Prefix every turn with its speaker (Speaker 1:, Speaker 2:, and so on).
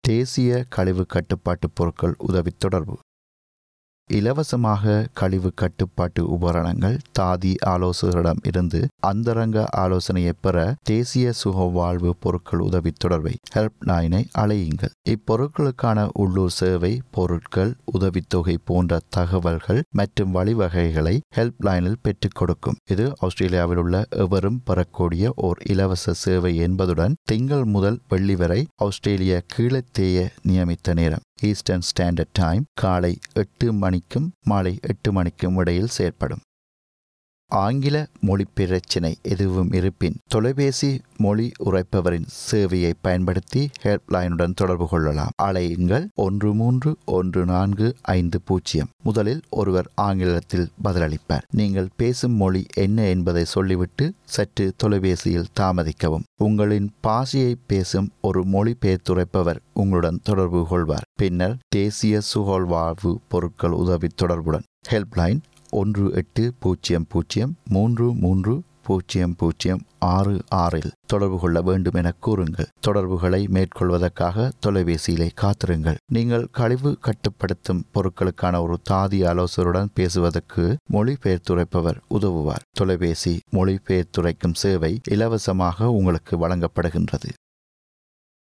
Speaker 1: தேசிய கழிவு கட்டுப்பாட்டு பொருட்கள் உதவி தொடர்பு இலவசமாக கழிவு கட்டுப்பாட்டு உபகரணங்கள் தாதி ஆலோசகரிடம் இருந்து அந்தரங்க ஆலோசனையை பெற தேசிய சுகவாழ்வு பொருட்கள் உதவி தொடர்பை ஹெல்ப் லைனை அழையுங்கள் இப்பொருட்களுக்கான உள்ளூர் சேவை பொருட்கள் உதவித்தொகை போன்ற தகவல்கள் மற்றும் வழிவகைகளை ஹெல்ப் லைனில் பெற்றுக் கொடுக்கும் இது ஆஸ்திரேலியாவில் உள்ள எவரும் பெறக்கூடிய ஓர் இலவச சேவை என்பதுடன் திங்கள் முதல் வெள்ளி வரை ஆஸ்திரேலிய கீழத்தேய நியமித்த நேரம் ஈஸ்டர்ன் ஸ்டாண்டர்ட் டைம் காலை எட்டு மணிக்கும் மாலை எட்டு மணிக்கும் இடையில் செயற்படும் ஆங்கில மொழி பிரச்சினை எதுவும் இருப்பின் தொலைபேசி மொழி உரைப்பவரின் சேவையை பயன்படுத்தி ஹெல்ப்லைனுடன் தொடர்பு கொள்ளலாம் அலையுங்கள் ஒன்று மூன்று ஒன்று நான்கு ஐந்து பூஜ்ஜியம் முதலில் ஒருவர் ஆங்கிலத்தில் பதிலளிப்பார் நீங்கள் பேசும் மொழி என்ன என்பதை சொல்லிவிட்டு சற்று தொலைபேசியில் தாமதிக்கவும் உங்களின் பாஷையை பேசும் ஒரு மொழிபெயர்த்துரைப்பவர் உங்களுடன் தொடர்பு கொள்வார் பின்னர் தேசிய சுகழ்வாழ்வு பொருட்கள் உதவி தொடர்புடன் ஹெல்ப்லைன் ஒன்று எட்டு பூஜ்ஜியம் பூஜ்ஜியம் மூன்று மூன்று பூஜ்ஜியம் பூஜ்ஜியம் ஆறு ஆறில் தொடர்பு கொள்ள வேண்டும் என கூறுங்கள் தொடர்புகளை மேற்கொள்வதற்காக தொலைபேசியிலே காத்திருங்கள் நீங்கள் கழிவு கட்டுப்படுத்தும் பொருட்களுக்கான ஒரு தாதி ஆலோசகருடன் பேசுவதற்கு மொழிபெயர்த்துரைப்பவர் உதவுவார் தொலைபேசி மொழிபெயர்த்துரைக்கும் சேவை இலவசமாக உங்களுக்கு வழங்கப்படுகின்றது